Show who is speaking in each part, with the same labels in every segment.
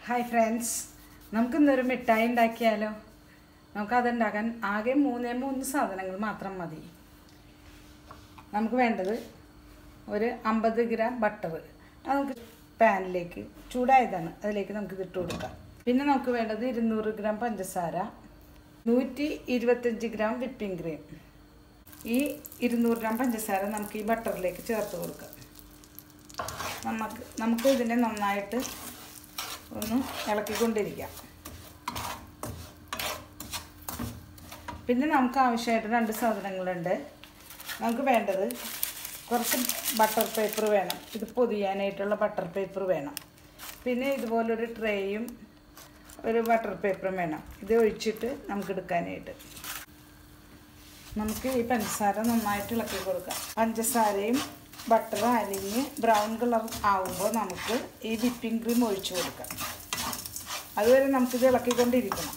Speaker 1: hi friends നമുക്ക് ഇന്നൊരു മിഠായി ഉണ്ടാക്കിയാലോ നമുക്കതുണ്ടാക്കാൻ ആകെ മൂന്നേ മൂന്ന് സാധനങ്ങൾ മാത്രം മതി നമുക്ക് വേണ്ടത് ഒരു അമ്പത് ഗ്രാം ബട്ടർ അത് നമുക്ക് പാനിലേക്ക് ചൂടായതാണ് അതിലേക്ക് നമുക്ക് ഇതിട്ട് കൊടുക്കാം പിന്നെ നമുക്ക് വേണ്ടത് ഇരുന്നൂറ് ഗ്രാം പഞ്ചസാര നൂറ്റി ഇരുപത്തഞ്ച് ഗ്രാം വിപ്പിംഗ് ക്രീം ഈ ഇരുന്നൂറ് ഗ്രാം പഞ്ചസാര നമുക്ക് ഈ ബട്ടറിലേക്ക് ചേർത്ത് കൊടുക്കാം നമുക്ക് നമുക്ക് ഇതിനെ നന്നായിട്ട് ഒന്ന് ഇളക്കിക്കൊണ്ടിരിക്കാം പിന്നെ നമുക്ക് ആവശ്യമായിട്ട് രണ്ട് സാധനങ്ങളുണ്ട് നമുക്ക് വേണ്ടത് കുറച്ച് ബട്ടർ പേപ്പർ വേണം ഇത് പൊതിയാനായിട്ടുള്ള ബട്ടർ പേപ്പർ വേണം പിന്നെ ഇതുപോലൊരു ട്രേയും ഒരു ബട്ടർ പേപ്പറും വേണം ഇത് ഒഴിച്ചിട്ട് നമുക്ക് എടുക്കാനായിട്ട് നമുക്ക് ഈ പഞ്ചസാര നന്നായിട്ട് ഇളക്കി കൊടുക്കാം പഞ്ചസാരയും ബട്ടർ അലിഞ്ഞ് ബ്രൗൺ കളർ ആവുമ്പോൾ നമുക്ക് ഈ വിപ്പിംഗ് ക്രീം ഒഴിച്ചു കൊടുക്കാം അതുവരെ നമുക്കിത് ഇളക്കിക്കൊണ്ടിരിക്കണം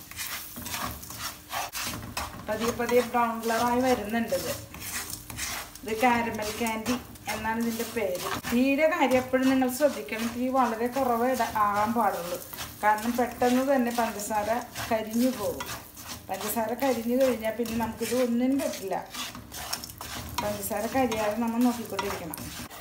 Speaker 1: പതിയെ പതിയെ ബ്രൗൺ കളറായി വരുന്നുണ്ട് ഇത് ഇത് കാരമൽ ക്യാൻഡി എന്നാണ് ഇതിൻ്റെ പേര് തീരെ കാര്യം എപ്പോഴും നിങ്ങൾ ശ്രദ്ധിക്കണം തീ വളരെ കുറവ് ഇട ആകാൻ പാടുള്ളൂ കാരണം പെട്ടെന്ന് തന്നെ പഞ്ചസാര കരിഞ്ഞു പോകും പഞ്ചസാര കരിഞ്ഞു കഴിഞ്ഞാൽ പിന്നെ നമുക്കിത് ഒന്നിനും പറ്റില്ല പഞ്ചസാര കരിയാതെ നമ്മൾ നോക്കിക്കൊണ്ടിരിക്കണം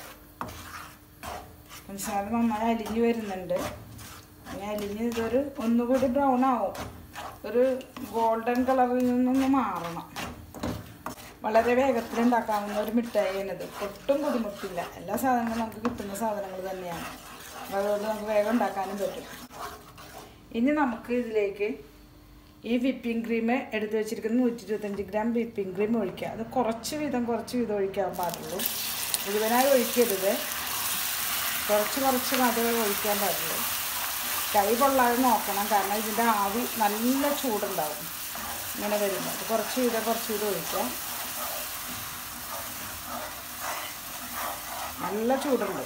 Speaker 1: പഞ്ചസാര നന്നായി അലിഞ്ഞു വരുന്നുണ്ട് ഇനി അലിഞ്ഞ് ഇതൊരു ഒന്നുകൂടി ബ്രൗൺ ആവും ഒരു ഗോൾഡൻ കളറിൽ നിന്നൊന്ന് മാറണം വളരെ വേഗത്തിൽ ഉണ്ടാക്കാവുന്ന ഒരു മിഠായിയാണിത് ഒട്ടും ബുദ്ധിമുട്ടില്ല എല്ലാ സാധനങ്ങളും നമുക്ക് കിട്ടുന്ന സാധനങ്ങൾ തന്നെയാണ് അപ്പോൾ അതുകൊണ്ട് നമുക്ക് വേഗം ഉണ്ടാക്കാനും പറ്റും ഇനി നമുക്ക് ഇതിലേക്ക് ഈ വിപ്പിംഗ് ക്രീം എടുത്ത് വെച്ചിരിക്കുന്ന നൂറ്റി ഇരുപത്തഞ്ച് ഗ്രാം വിപ്പിംഗ് ക്രീം ഒഴിക്കുക അത് കുറച്ച് വീതം കുറച്ച് വീതം ഒഴിക്കാൻ പാടുള്ളൂ മുഴുവനായി ഒഴിക്കരുത് കുറച്ച് കുറച്ച് മാത്രമേ ഒഴിക്കാൻ പാടുള്ളൂ കൈ പൊള്ളാതെ നോക്കണം കാരണം ഇതിൻ്റെ ആവി നല്ല ചൂടുണ്ടാവും ഇങ്ങനെ വരുമ്പോൾ അത് കുറച്ച് വീതം കുറച്ച് വീതം ഒഴിക്കാം നല്ല ചൂടുണ്ട്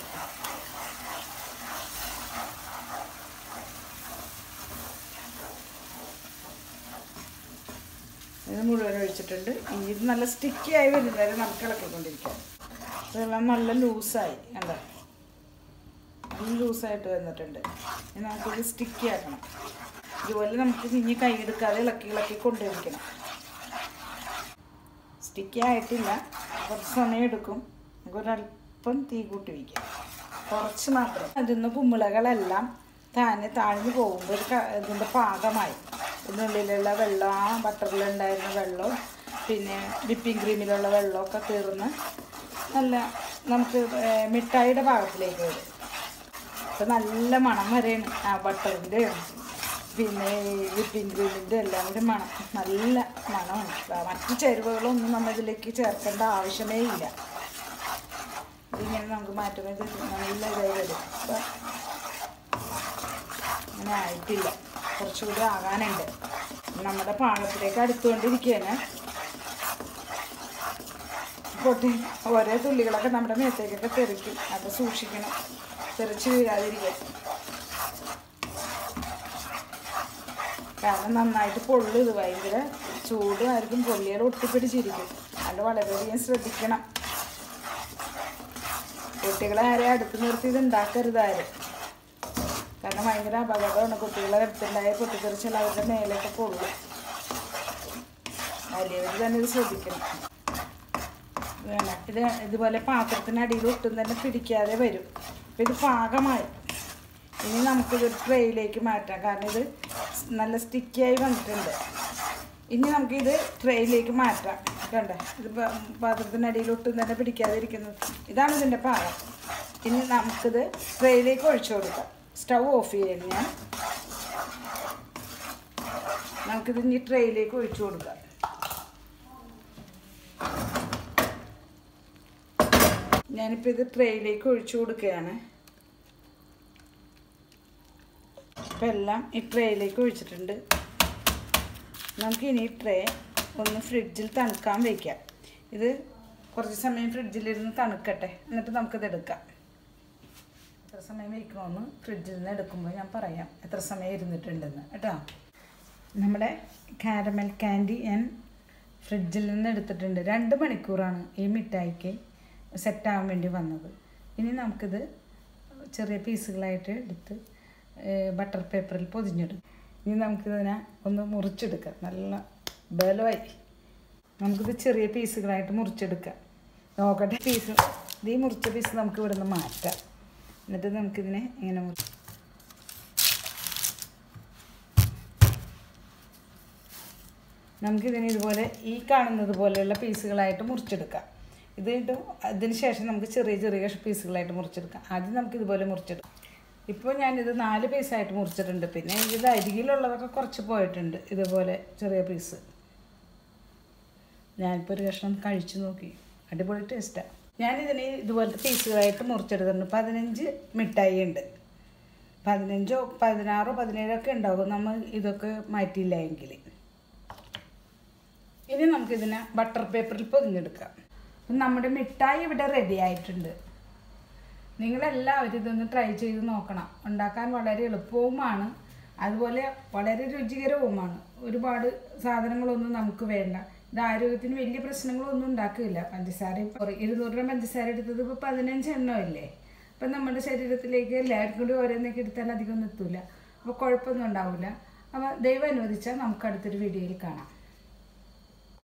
Speaker 1: ഇത് മുഴുവൻ ഒഴിച്ചിട്ടുണ്ട് ഇനി ഇത് നല്ല സ്റ്റിക്കി ആയി വരുന്നവരെ നമുക്ക് ഇളക്കിക്കൊണ്ടിരിക്കാം ഇതെല്ലാം നല്ല ലൂസായി കണ്ടോ നല്ല ലൂസായിട്ട് വന്നിട്ടുണ്ട് ഇനി നമുക്കിത് സ്റ്റിക്കി ആക്കണം ഇതുപോലെ നമുക്ക് ഇനി കൈ എടുക്കാതെ ഇളക്കി ഇളക്കി കൊണ്ടിരിക്കണം സ്റ്റിക്കി ആയിട്ടില്ല കുറച്ച് സമയം എടുക്കും നമുക്കൊരല്പം തീ കൂട്ടി വയ്ക്കാം കുറച്ച് മാത്രം അതിന്ന് കുമ്മിളകളെല്ലാം താനെ താഴ്ന്നു പോകുമ്പോൾ ഇത് ക- ഇതിൻ്റെ പാകമായി ഇതിനുള്ളിലുള്ള വെള്ളം ആ ബട്ടറിലുണ്ടായിരുന്ന വെള്ളവും പിന്നെ വിപ്പിംഗ് ക്രീമിലുള്ള വെള്ളമൊക്കെ തീർന്ന് നല്ല നമുക്ക് ഏർ മിഠായിയുടെ ഭാഗത്തിലേക്ക് വരും ഇപ്പം നല്ല മണം വരെയാണ് ആ ബട്ടറിൻ്റെ പിന്നെ വിപ്പിംഗ് ക്രീമിൻ്റെ എല്ലാം കൂടി മണം നല്ല മണമാണ് ആ, മറ്റ് ചേരുവകളൊന്നും നമ്മൾ ഇതിലേക്ക് ചേർക്കേണ്ട ആവശ്യമേ ഇല്ല ഇതിങ്ങനെ നമുക്ക് മാറ്റുമ്പോൾ ഇത് നല്ല ഇതായി വരും അപ്പം അങ്ങനെ ആയിട്ടില്ല കുറച്ചുകൂടി ആകാനുണ്ട് നമ്മുടെ പാകത്തിലേക്ക് അടുത്തുകൊണ്ടിരിക്കുകയാണ് പൊട്ടി ഓരോ തുള്ളികളൊക്കെ നമ്മുടെ മേത്തേക്കൊക്കെ തെറിക്കും അപ്പോൾ സൂക്ഷിക്കണം തെറിച്ച് വീഴാതിരിക്കാൻ കാരണം നന്നായിട്ട് പൊള്ളു ഇത് ഭയങ്കര ചൂടുമായിരിക്കും പൊള്ളിയാൽ ഒട്ടിപ്പിടിച്ചിരിക്കും അതുകൊണ്ട് വളരെയധികം ശ്രദ്ധിക്കണം കുട്ടികളെ ആരെ അടുത്ത് നിർത്തി ഇത് ഉണ്ടാക്കരുതാരും കാരണം ഭയങ്കര അപകടമാണ് കുട്ടികളെ അടുത്തുണ്ടായ പൊട്ടിത്തെറിച്ചാൽ അവരുടെ മേലൊക്കെ പൊള്ളും വലിയവർ തന്നെ ഇത് ശ്രദ്ധിക്കണം വേണം ഇത് ഇതുപോലെ പാത്രത്തിനടിയിൽ ഒട്ടും തന്നെ പിടിക്കാതെ വരും അപ്പം ഇത് പാകമായി ഇനി നമുക്കിത് ട്രേയിലേക്ക് മാറ്റാം കാരണം ഇത് നല്ല സ്റ്റിക്കിയായി വന്നിട്ടുണ്ട് ഇനി നമുക്കിത് ട്രേയിലേക്ക് മാറ്റാം കണ്ട ഇത് പ- പാത്രത്തിനടിയിൽ ഒട്ടും തന്നെ പിടിക്കാതെ ഇരിക്കുന്നത് ഇതാണ് ഇതിൻ്റെ പാകം ഇനി നമുക്കിത് ട്രേയിലേക്ക് ഒഴിച്ചു കൊടുക്കാം സ്റ്റൗ ഓഫ് ചെയ്യാൻ ഞാൻ നമുക്കിത് ഇനി ട്രേയിലേക്ക് ഒഴിച്ചു കൊടുക്കാം ഞാനിപ്പോൾ ഇത് ട്രേയിലേക്ക് ഒഴിച്ചു കൊടുക്കുകയാണ് ഇപ്പം എല്ലാം ഈ ട്രേയിലേക്ക് ഒഴിച്ചിട്ടുണ്ട് നമുക്ക് ഇനി ഈ ട്രേ ഒന്ന് ഫ്രിഡ്ജിൽ തണുക്കാൻ വയ്ക്കാം ഇത് കുറച്ച് സമയം ഫ്രിഡ്ജിലിരുന്ന് തണുക്കട്ടെ എന്നിട്ട് നമുക്കിത് എടുക്കാം എത്ര സമയം വയ്ക്കണമെന്ന് ഫ്രിഡ്ജിൽ നിന്ന് എടുക്കുമ്പോൾ ഞാൻ പറയാം എത്ര സമയം ഇരുന്നിട്ടുണ്ടെന്ന് കേട്ടോ നമ്മുടെ കാരമൽ കാൻഡി ഞാൻ ഫ്രിഡ്ജിൽ നിന്ന് എടുത്തിട്ടുണ്ട് രണ്ട് മണിക്കൂറാണ് ഈ മിഠായിക്ക് സെറ്റാകാൻ വേണ്ടി വന്നത് ഇനി നമുക്കിത് ചെറിയ പീസുകളായിട്ട് എടുത്ത് ബട്ടർ പേപ്പറിൽ പൊതിഞ്ഞിടും ഇനി നമുക്കിതിനെ ഒന്ന് മുറിച്ചെടുക്കാം നല്ല ബലമായി നമുക്കിത് ചെറിയ പീസുകളായിട്ട് മുറിച്ചെടുക്കാം നോക്കട്ടെ പീസ് ഇത് ഈ മുറിച്ച പീസ് നമുക്ക് ഇവിടെ നിന്ന് മാറ്റാം എന്നിട്ട് നമുക്കിതിനെ ഇങ്ങനെ മുറി നമുക്കിതിനെ ഇതുപോലെ ഈ കാണുന്നത് പോലെയുള്ള പീസുകളായിട്ട് മുറിച്ചെടുക്കാം ഇത് ഇട്ടും അതിന് ശേഷം നമുക്ക് ചെറിയ ചെറിയ പീസുകളായിട്ട് മുറിച്ചെടുക്കാം ആദ്യം നമുക്ക് ഇതുപോലെ മുറിച്ചെടുക്കാം ഇപ്പോൾ ഞാനിത് നാല് പീസായിട്ട് മുറിച്ചിട്ടുണ്ട് പിന്നെ ഇത് അരികിലുള്ളതൊക്കെ കുറച്ച് പോയിട്ടുണ്ട് ഇതുപോലെ ചെറിയ പീസ് ഞാനിപ്പോൾ ഒരു കഷ്ണം കഴിച്ചു നോക്കി അടിപൊളി ടേസ്റ്റാണ് ഞാനിതിന് ഇതുപോലത്തെ പീസുകളായിട്ട് മുറിച്ചെടുത്തിട്ടുണ്ട് പതിനഞ്ച് മിഠായി ഉണ്ട് പതിനഞ്ചോ പതിനാറോ പതിനേഴോ ഒക്കെ ഉണ്ടാകും നമ്മൾ ഇതൊക്കെ മാറ്റിയില്ല എങ്കിൽ ഇനി നമുക്കിതിനെ ബട്ടർ പേപ്പറിൽ പൊതിഞ്ഞെടുക്കാം അപ്പം നമ്മുടെ മിഠായി ഇവിടെ റെഡി ആയിട്ടുണ്ട് നിങ്ങളെല്ലാവരും ഇതൊന്ന് ട്രൈ ചെയ്ത് നോക്കണം ഉണ്ടാക്കാൻ വളരെ എളുപ്പവുമാണ് അതുപോലെ വളരെ രുചികരവുമാണ് ഒരുപാട് സാധനങ്ങളൊന്നും നമുക്ക് വേണ്ട ഇത് ആരോഗ്യത്തിന് വലിയ പ്രശ്നങ്ങളൊന്നും ഉണ്ടാക്കില്ല പഞ്ചസാര ഇപ്പോൾ ഇരുന്നൂറ് ഗ്രാം പഞ്ചസാര എടുത്തത് ഇപ്പോൾ പതിനഞ്ച് എണ്ണമല്ലേ അപ്പം നമ്മുടെ ശരീരത്തിലേക്ക് എല്ലാവർക്കും കൂടി ഓരോന്നൊക്കെ എടുത്താൽ അധികം ഒന്നും എത്തൂല അപ്പോൾ കുഴപ്പമൊന്നും ഉണ്ടാവില്ല അപ്പോൾ ദൈവം അനുവദിച്ചാൽ നമുക്ക് അടുത്തൊരു വീഡിയോയിൽ കാണാം